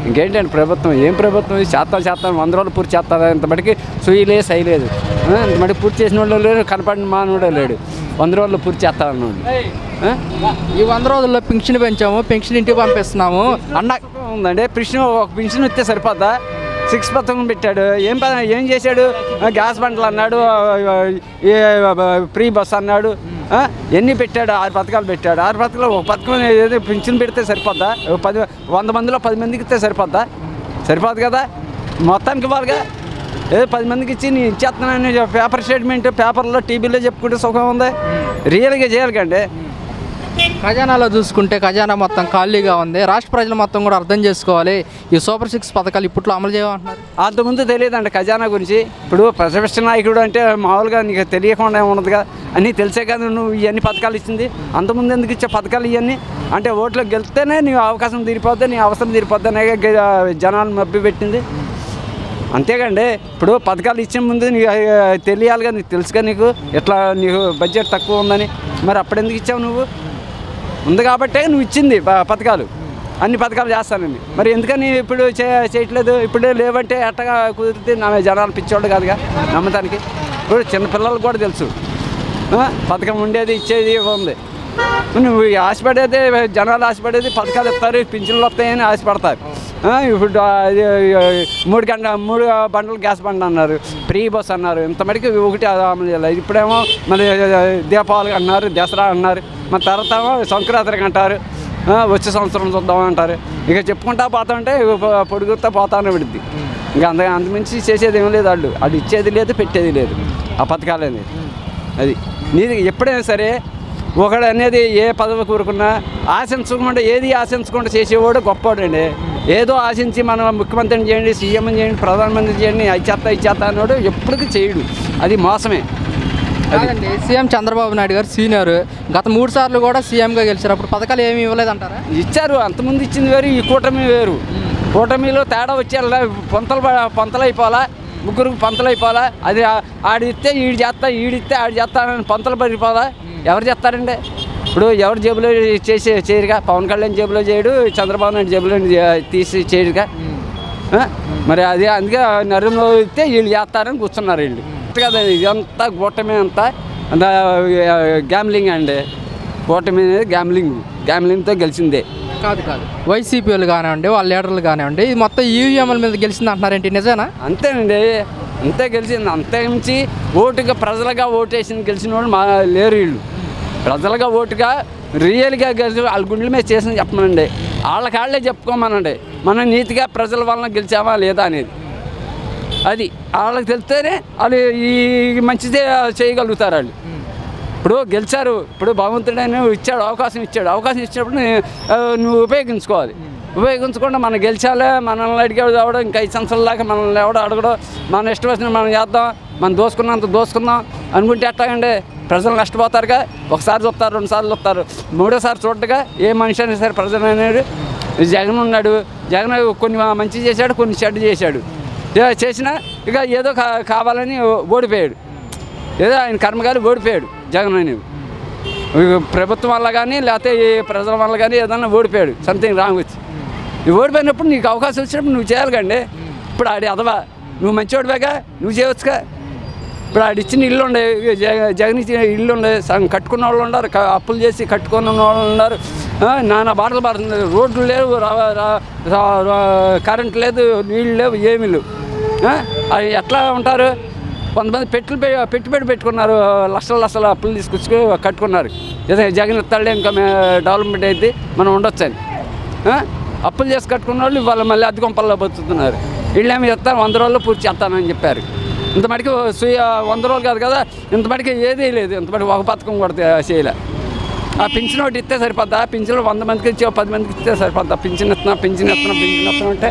ఇంకేంటండి ప్రభుత్వం ఏం ప్రభుత్వం ఇది చేస్తాం చేస్తాం వంద రోజులు పూర్తి చేస్తారు ఇంతమటికి సుయ్యలే సైలేదు ఇంతమటికి పూర్తి చేసిన వాళ్ళు లేరు కనపడిన మానవుడే లేడు వంద రోజులు పూర్తి చేస్తానన్నాడు ఆ? ఈ వంద రోజుల్లో పెన్షన్ పెంచాము పెన్షన్ ఇంటికి పంపిస్తున్నాము అన్న పథకం ఉందండి పెన్షన్ ఒక పెన్షన్ ఇస్తే సరిపోద్దా సిక్స్ పథకం పెట్టాడు ఏం ప- ఏం చేశాడు ఆ, గ్యాస్ బండ్లు అన్నాడు ఆ, ఈ ఫ్రీ బస్ అన్నాడు ఆ, ఎన్ని పెట్టాడు ఆరు పథకాలు పెట్టాడు ఆరు పథకాలు ఒక పథకం ఏదో పెన్షన్ పెడితే సరిపోద్దా ఒక పది వంద మందిలో పది మందికి ఇస్తే సరిపోద్దా సరిపోదు కదా మొత్తానికి ఇవ్వాలిగా ఏదో పది మందికి ఇచ్చి నేను ఇచ్చేస్తున్నాను పేపర్ స్టేట్మెంట్ పేపర్లో టీవీలో చెప్పుకుంటే సుఖం ఉంది రియల్గా చేయాలి కండి ఖజానాలో చూసుకుంటే ఖజానా మొత్తం ఖాళీగా ఉంది రాష్ట్ర ప్రజలు మొత్తం కూడా అర్థం చేసుకోవాలి ఈ సూపర్ సిక్స్ పథకాలు ఇప్పట్లో అమలు చేయమంటున్నారు అంతకుముందు తెలియదండి ఖజానా గురించి ఇప్పుడు ప్రతిపక్ష నాయకుడు అంటే మామూలుగా నీకు తెలియకుండా ఉండదుగా అన్నీ తెలిసే కదా నువ్వు ఇవన్నీ పథకాలు ఇచ్చింది అంతకుముందు ఎందుకు ఇచ్చే పథకాలు ఇవన్నీ అంటే ఓట్లో గెలిస్తేనే నీ అవకాశం తీరిపోద్ది నీ అవసరం తీరిపోద్ది అనే జనాలు మభ్య పెట్టింది అంతేకండి ఇప్పుడు పథకాలు ఇచ్చే ముందు నీకు ఆ, తెలియాలిగా నీకు తెలుసుగా నీకు ఎట్లా నీకు బడ్జెట్ తక్కువ ఉందని మరి అప్పుడు ఎందుకు ఇచ్చావు నువ్వు ఉంది కాబట్టే నువ్వు ఇచ్చింది ప- పథకాలు అన్ని పథకాలు చేస్తానండి మరి ఎందుకని ఇప్పుడు చే చేయట్లేదు ఇప్పుడు లేవంటే ఎట్టగా కుదిరితే నా జనాలు పిచ్చోళ్ళు కాదుగా నమ్మటానికి ఇప్పుడు చిన్న పిల్లలకు కూడా తెలుసు ఆ, పథకం ఉండేది ఇచ్చేది ఉంది నువ్వు ఆశపడేది జనాలు ఆశపడేది పథకాలు ఇస్తారు పింఛన్లు వస్తాయని ఆశపడతారు ఆ, ఇప్పుడు అది, ఆ, మూడు గంట మూడు బండలు గ్యాస్ బండ అన్నారు ఫ్రీ బస్ అన్నారు ఇంత మటుకు ఒకటి అమలు చేయలేదు ఇప్పుడేమో మరి దీపావళి అన్నారు దసరా అన్నారు మన తర్వాత ఏమో సంక్రాంతికి అంటారు ఆ, వచ్చే సంవత్సరం చూద్దాం అంటారు ఇక చెప్పుకుంటా పోతా ఉంటే పొ- పొడుగుతా పోతానే విడుద్ది ఇంకా అంత అంతమించి చేసేది ఏం లేదు వాళ్ళు వాళ్ళు ఇచ్చేది లేదు పెట్టేది లేదు ఆ పథకాలు అనేది అది నీది ఎప్పుడైనా సరే ఒకడు అనేది ఏ పదవి కోరుకున్నా ఆశించకుండా ఏది ఆశించకుండా చేసేవాడు గొప్పవాడండి ఏదో ఆశించి మనం ముఖ్యమంత్రిని చేయండి సీఎం చేయండి ప్రధానమంత్రి చేయండి అది చేస్తా ఇది చేస్తా అన్నాడు ఎప్పటికీ చేయడు అది మోసమే కాదండి సీఎం చంద్రబాబు నాయుడు గారు సీనియర్ గత మూడు సార్లు కూడా సీఎంగా గెలిచారు అప్పుడు పథకాలు ఏమి ఇవ్వలేదంటారా ఇచ్చారు అంతకుముందు ఇచ్చింది వేరు ఈ కూటమి వేరు కూటమిలో తేడా వచ్చేలా పొంతలు ప- పొంతలు అయిపోవాలా ముగ్గురికి పంతలు అయిపోవాలా అది ఆ- ఆడిస్తే ఈడు చేస్తా ఈడిస్తే ఆడు చేస్తానని పంతలు పడిపోవాలా ఎవరు చేస్తారండి ఇప్పుడు ఎవరు జేబులో చేసి చేయరుగా పవన్ కళ్యాణ్ జేబులో చేయడు చంద్రబాబు నాయుడు జేబులో చే- తీసి చేయడుగా ఆ? మరి అది అందుకే నరేంద్ర ఇస్తే వీళ్ళు చేస్తారని కూర్చున్నారు వీళ్ళు కదా ఇదంతా కూటమి అంతా అంతా గ్యామ్లింగ్ అండి కూటమి అనేది గ్యామ్లింగ్ గ్యామ్లింగ్తో గెలిచిందే కాదు కాదు వైసీపీ వాళ్ళు కానివ్వండి వాళ్ళ లీడర్లు కానివ్వండి ఇది మొత్తం ఈవీఎంల మీద గెలిచింది అంటున్నారేంటి నిజమేనా అంతేనండి అంతే గెలిచింది అంతే మించి ఓటుగా ప్రజలుగా ఓటేసిన గెలిచిన వాళ్ళు మా లేరు వీళ్ళు ప్రజలుగా ఓటుగా రియల్గా గెలిచి వాళ్ళ గుండెల మీద చేసిన చెప్పమనండి వాళ్ళ కాళ్ళే చెప్పుకోమనండి మనం నీతిగా ప్రజల వలన గెలిచామా లేదా అనేది అది వాళ్ళకి తెలిస్తేనే వాళ్ళు ఈ మంచిదే చేయగలుగుతారు వాళ్ళు ఇప్పుడు గెలిచారు ఇప్పుడు భగవంతుడైన ఇచ్చాడు అవకాశం ఇచ్చాడు అవకాశం ఇచ్చినప్పుడు నీ- ఆ, నువ్వు ఉపయోగించుకోవాలి ఉపయోగించకుండా మనం గెలిచాలే మనల్ని అడిగేవాడు ఎవడో ఇంకా ఐదు సంవత్సరాల దాకా మనల్ని ఎవడో అడగడో మన ఇష్టం వచ్చిన మనం చేద్దాం మనం దోసుకున్నంత దోసుకుందాం అనుకుంటే ఎట్లాగండి ప్రజలు నష్టపోతారుగా ఒకసారి చూస్తారు రెండు సార్లు చూస్తారు మూడోసారి చూడగా ఏ మనిషి అయినా సరే ప్రజలు అనేది జగన్ ఉన్నాడు జగన్ కొన్ని మంచి చేశాడు కొన్ని చెడ్డ చేశాడు ఏ చేసినా ఇక ఏదో కా- కావాలని ఓడిపోయాడు ఏదో ఆయన కర్మగారి ఓడిపోయాడు జగన్ అని ఇక ప్రభుత్వం వల్ల కానీ లేకపోతే ఈ ప్రజల వల్ల కానీ ఏదన్నా ఓడిపోయాడు సంథింగ్ రాంగ్ వచ్చి ఈ ఓడిపోయినప్పుడు నీకు అవకాశం వచ్చినప్పుడు నువ్వు చేయాలి కండి ఇప్పుడు ఆడి అదవా నువ్వు మంచివాడివేగా నువ్వు చేయవచ్చుగా ఇప్పుడు ఆడు ఇచ్చిన ఇల్లు ఉండే ఇక జగ- జగన్ ఇచ్చిన ఇల్లు ఉండే సగం కట్టుకున్న వాళ్ళు ఉన్నారు క- అప్పులు చేసి కట్టుకున్న వాళ్ళు ఉన్నారు ఆ, నానా బాటలు పడుతుంది రోడ్లు లేవు రా- రా- రా- రా- కరెంట్ లేదు నీళ్ళు లేవు ఏమీ లేవు ఆ, అవి ఎట్లా ఉంటారు కొంతమంది పెట్టులు పె- పెట్టుబడి పెట్టుకున్నారు లక్షల లక్షల అప్పులు తీసుకొచ్చి కట్టుకున్నారు ఏదో జగన్ ఇస్తాడే ఇంకా మే- డెవలప్మెంట్ అయితే మనం ఉండొచ్చని ఆ? అప్పులు చేసి కట్టుకున్న వాళ్ళు ఇవాళ మళ్ళీ అద్దె కొంపల్లో బతుకుతున్నారు వీళ్ళేమి చెప్తారు వంద రోజుల్లో పూర్తి చేస్తానని చెప్పారు ఇంత మటుకు సుయ వంద రోజులు కాదు కదా ఇంత మటుకు ఏదీ లేదు ఇంత మటుకు ఒక పథకం కూడా తే- చేయలే ఆ పింఛన్ ఒకటి ఇస్తే సరిపోద్దా పింఛన్ వంద మందికి ఇచ్చి ఓ పది మందికి ఇస్తే సరిపోద్దా పింఛన్ ఇస్తున్నా పింఛన్ ఇస్తున్నా పింఛన్ ఇస్తున్నా అంటే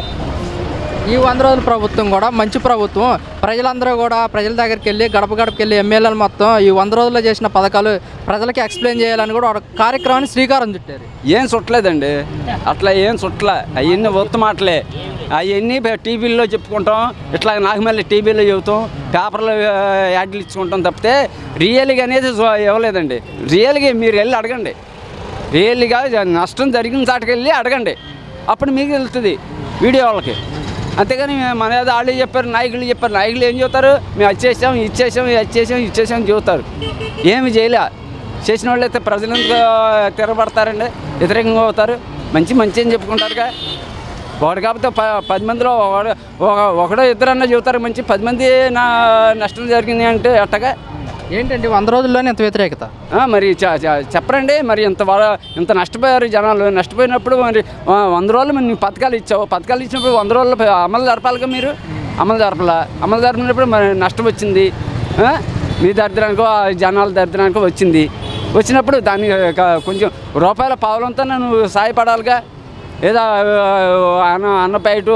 ఈ వంద రోజుల ప్రభుత్వం కూడా మంచి ప్రభుత్వం ప్రజలందరూ కూడా ప్రజల దగ్గరికి వెళ్ళి గడప గడపకి వెళ్ళి ఎమ్మెల్యేలు మొత్తం ఈ వంద రోజుల్లో చేసిన పథకాలు ప్రజలకి ఎక్స్ప్లెయిన్ చేయాలని కూడా ఒక కార్యక్రమాన్ని శ్రీకారం చుట్టారు ఏం చుట్టలేదండి అట్లా ఏం చుట్టల అవన్నీ ఒత్తు మాటలే అవన్నీ టీవీల్లో చెప్పుకుంటాం ఇట్లా నాకు మళ్ళీ టీవీలో చెబుతాం పేపర్లో ఆ, యాడ్లు ఇచ్చుకుంటాం తప్పితే రియల్గా అనేది జో- ఇవ్వలేదండి రియల్గా మీరు వెళ్ళి అడగండి రియల్గా జ- నష్టం జరిగిన చాటుకు వెళ్ళి అడగండి అప్పుడు మీకు వెళ్తుంది వీడియో వాళ్ళకి అంతేగాని మన ఏదో వాళ్ళు చెప్పారు నాయకులు చెప్పారు నాయకులు ఏం చెబుతారు మేము వచ్చేసాం ఇచ్చేసాం ఇచ్చేసాం ఇచ్చేసాం అని చెబుతారు ఏమి చేయలే చేసిన వాళ్ళు అయితే ప్రజలు ఎందుకు తిరగబడతారండి వ్యతిరేకంగా అవుతారు మంచి మంచి అని చెప్పుకుంటారుగా ఒకడు కాకపోతే ప పది మందిలో ఒకడు ఒక- ఒకడో ఇద్దరన్నా చెబుతారు మంచి పది మంది నా నష్టం జరిగింది అంటే అట్టగా ఏంటండి వంద రోజుల్లోనే ఇంత వ్యతిరేకత ఆ, మరి చ- చ- చెప్పరండి మరి ఇంత వా- ఇంత నష్టపోయారు జనాలు నష్టపోయినప్పుడు మరి ఆ, వంద రోజులు మరి నీ పథకాలు ఇచ్చావు పథకాలు ఇచ్చినప్పుడు వంద రోజులు ప- అమలు జరపాలిగా మీరు అమలు జరపలా అమలు జరిపినప్పుడు మరి నష్టం వచ్చింది ఆ? మీ దరిద్రానికో ఆ జనాల దరిద్రానికో వచ్చింది వచ్చినప్పుడు దాన్ని క- కొంచెం రూపాయల పావులంతా నువ్వు సాయపడాలిగా ఏదో ఆ, అన్న అన్నపైటు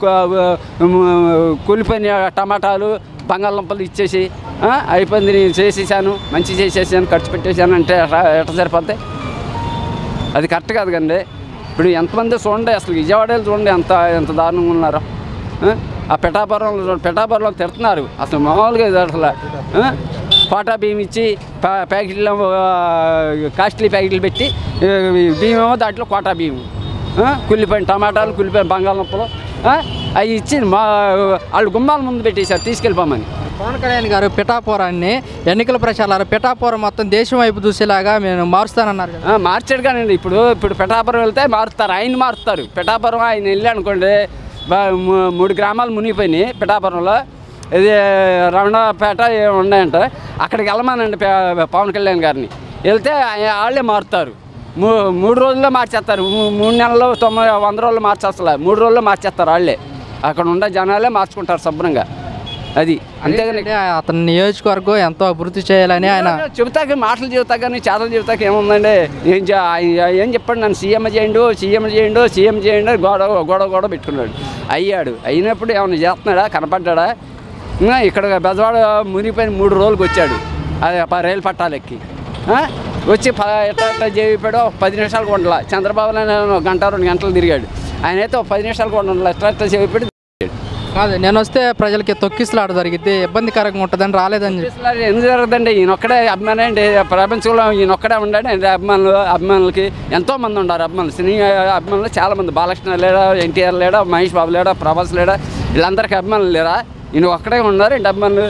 కూలిపోయిన టమాటాలు బంగాళదుంపలు ఇచ్చేసి ఆ, అయిపోయింది నేను చేసేసాను మంచి చేసేసాను ఖర్చు పెట్టేశాను అంటే ఎట్లా ఎట్లా సరిపోతాయి అది కరెక్ట్ కాదు కండి ఇప్పుడు ఎంతమంది చూడండి అసలు విజయవాడలో చూడండి ఎంత ఎంత దారుణంగా ఉన్నారో ఆ? ఆ పిఠాపురంలో చూడండి పిఠాపురంలో తిడుతున్నారు అసలు మామూలుగా ఇది అసలు ఆ? కోటా బియ్యం ఇచ్చి ప్యా- ప్యాకెట్లు ఆ, కాస్ట్లీ ప్యాకెట్లు పెట్టి ఆ, బియ్యం ఏమో దాంట్లో కోటా బియ్యం ఆ? కుళ్ళిపోయిన టమాటాలు కుళ్ళిపోయిన బంగాళదుంపలు ఆ? అవి ఇచ్చి మా వాళ్ళు గుమ్మాల ముందు పెట్టేశారు తీసుకెళ్ళిపోమని పవన్ కళ్యాణ్ గారు పిఠాపురాన్ని ఎన్నికల ప్రచారాలు పిఠాపురం మొత్తం దేశం వైపు చూసేలాగా నేను మారుస్తానన్నారు కదా ఆ, మార్చాడు కానండి ఇప్పుడు ఇప్పుడు పిఠాపురం వెళ్తే మారుస్తారు ఆయన మారుస్తారు పిఠాపురం ఆయన వెళ్ళి అనుకోండి బా- మూ- మూడు గ్రామాలు మునిగిపోయినాయి పిఠాపురంలో ఇది రమణపేట ఏమి ఉన్నాయంట అక్కడికి వెళ్ళమానండి పే- పవన్ కళ్యాణ్ గారిని వెళ్తే ఆయ- వాళ్ళే మారుతారు మూ మూడు రోజుల్లో మార్చేస్తారు మూ- మూడు నెలల్లో తొమ్మిది వంద రోజులు మార్చేస్తారు మూడు రోజుల్లో మార్చేస్తారు వాళ్ళే అక్కడ ఉండే జనాలే మార్చుకుంటారు శుభ్రంగా అది అంతేగాని అంటే అతని నియోజకవర్గం ఎంతో అభివృద్ధి చేయాలని ఆయన చెబుతాక మాటలు చెబుతా కానీ చేతలు చెబుతాక ఏముందండి ఏం చే- ఆయన ఏం చెప్పండి నన్ను సీఎం చేయండు సీఎం చేయండు సీఎం చేయండు అని గొడవ గొడవ గొడవ పెట్టుకున్నాడు అయ్యాడు అయినప్పుడు ఏమైనా చేస్తున్నాడా కనపడ్డాడా ఇంకా ఇక్కడ బెజవాడ మునిగిపోయిన మూడు రోజులకు వచ్చాడు అది ప- రైలు పట్టాలు ఎక్కి ఆ? వచ్చి ప ఎట్లా ఎట్లా చేయిపోయాడో ఒక పది నిమిషాలు కొండల చంద్రబాబు నాయుడు ఒక గంట రెండు గంటలు తిరిగాడు ఆయన అయితే ఒక పది నిమిషాలు కొండల ఎట్లా ఎట్లా చేయిపోయాడు కాదు నేను వస్తే ప్రజలకి తొక్కిసలాట జరిగితే ఇబ్బందికరంగా ఉంటుందని రాలేదని చెప్పి అసలు ఎందుకు జరగదండి ఈయన ఒక్కడే అభిమానం అండి ప్రపంచంలో ఈయన ఒక్కడే ఉండాడు అండి అభిమానులు అభిమానులకి ఎంతో మంది ఉన్నారు అభిమానులు సినీ అభిమానులు చాలా మంది బాలకృష్ణ లేడా ఎన్టీఆర్ లేడా మహేష్ బాబు లేడా ప్రభాస్ లేడా వీళ్ళందరికీ అభిమానులు లేరా ఈయన ఒక్కడే ఉన్నారు ఏంటి అభిమానులు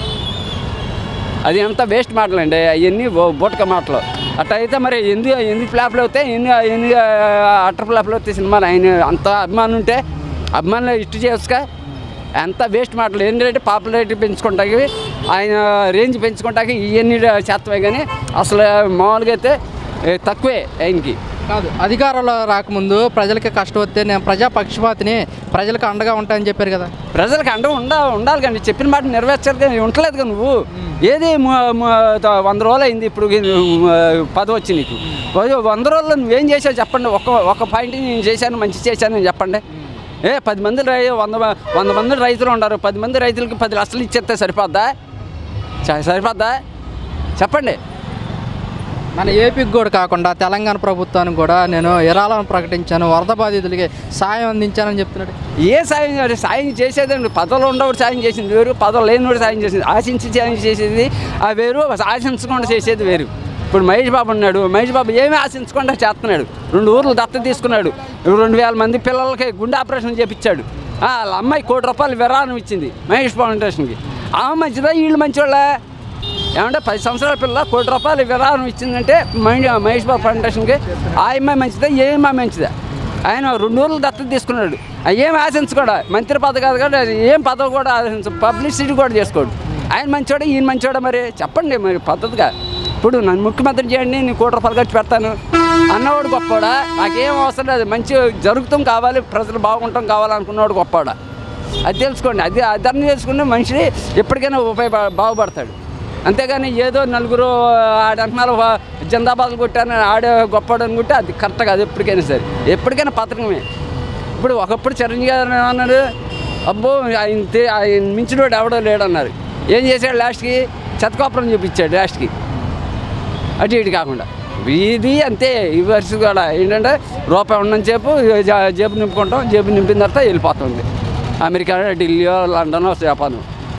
అది అంతా వేస్ట్ మాటలు అండి అవన్నీ బూటక మాటలు అట్లా అయితే మరి ఎందుకు ఎందుకు ఫ్లాప్లు అవుతాయి ఎన్ని ఎన్ని అట్టర్ ఫ్లాప్లు అవుతాయి సినిమాలు ఆయన అంత అభిమానం ఉంటే అభిమానులు ఇష్ట చేసుక అంత వేస్ట్ మాటలు ఏంటంటే పాపులారిటీ పెంచుకుంటాకి ఆయన రేంజ్ పెంచుకుంటాకి ఇవన్నీ చేస్తవే కానీ అసలు మామూలుగా అయితే ఏ, తక్కువే ఆయనకి కాదు అధికారంలో రాకముందు ప్రజలకి కష్టం వస్తే నేను ప్రజా పక్షపాతిని ప్రజలకు అండగా ఉంటానని చెప్పారు కదా ప్రజలకు అండ ఉండ ఉండాలి కానీ చెప్పిన మాట నెరవేర్చాలి కానీ ఉండలేదు కదా నువ్వు ఏది మ- మ- త- వంద రోజులు అయింది ఇప్పుడు పదవి వచ్చి నీకు పది- వంద రోజుల్లో నువ్వేం చేసావు చెప్పండి ఒక ఒక పాయింట్ నేను చేశాను మంచి చేశాను అని చెప్పండి ఏ పది మంది రై వంద మ- వంద మంది రైతులు ఉన్నారు పది మంది రైతులకి పది లక్షలు ఇచ్చేస్తే సరిపోద్దా స- సరిపోద్దా చెప్పండి మన ఏపీకి కూడా కాకుండా తెలంగాణ ప్రభుత్వానికి కూడా నేను విరాళం ప్రకటించాను వరద బాధితులకి సాయం అందించానని చెప్తున్నాడు ఏ సాయం చేయాలి? సాయం చేసేదండి పదవులు ఉండేవాడు సాయం చేసింది వేరు పదవులు లేనివాడు సాయం చేసింది ఆశించి సాయం చేసేది ఆ వేరు ఆశించకుండా చేసేది వేరు ఇప్పుడు మహేష్ బాబు ఉన్నాడు మహేష్ బాబు ఏమీ ఆశించకుండా చేస్తున్నాడు రెండు ఊర్లు దత్త తీసుకున్నాడు రెండు వేల మంది పిల్లలకి గుండె ఆపరేషన్ చేపించాడు ఆ, వాళ్ళ అమ్మాయి కోటి రూపాయలు విరాళం ఇచ్చింది మహేష్ ఫౌండేషన్కి ఆమె మంచిదా వీళ్ళు మంచివాళ్ళ ఏమంటే పది సంవత్సరాల పిల్ల కోటి రూపాయలు విరాళం ఇచ్చిందంటే మహేష్ మహేష్ బాబు ఫౌండేషన్కి ఆ అమ్మాయి మంచిదా ఏ అమ్మాయి మంచిదా ఆయన రెండు ఊర్లు దత్తత తీసుకున్నాడు ఆ ఏం ఆశించుకోడా మంత్రి పదవి కాదు కూడా ఏం పదవి కూడా ఆశించు పబ్లిసిటీ కూడా చేసుకోడు ఆయన మంచోడా ఈయన మంచోడా మరి చెప్పండి మరి పద్ధతిగా ఇప్పుడు నన్ను ముఖ్యమంత్రి చేయండి నేను కోటి రూపాయలు ఖర్చు పెడతాను అన్నవాడు గొప్పవాడా నాకేం అవసరం లేదు మంచి జరుగుతాం కావాలి ప్రజలు బాగుంటాం కావాలనుకున్నవాడు గొప్పవాడా అది తెలుసుకోండి అది అది అర్థం చేసుకుని మనిషి ఎప్పటికైనా ఉపయోగ బాగుపడతాడు అంతేగాని ఏదో నలుగురు ఆడంటున్నారు జిందాబాద్లు కొట్టాను ఆడే గొప్పవాడు అనుకుంటే అది కరెక్ట్ కాదు ఎప్పటికైనా సరే ఎప్పటికైనా పథకమే ఇప్పుడు ఒకప్పుడు చిరంజీవి గారు అన్నాడు అబ్బో ఆయన తే- ఆయన మించినోడు ఎవడో లేడన్నారు ఏం చేశాడు లాస్ట్కి చెత్తకోపరం చూపించాడు లాస్ట్కి అటు ఇటు కాకుండా ఇది అంతే ఈ వరుస కూడా ఏంటంటే రూపాయి ఉన్నంత సేపు జా- జేబు నింపుకుంటాం జేబు నింపిన తర్వాత వెళ్ళిపోతుంది అమెరికా ఢిల్లీ లండన్ జపాన్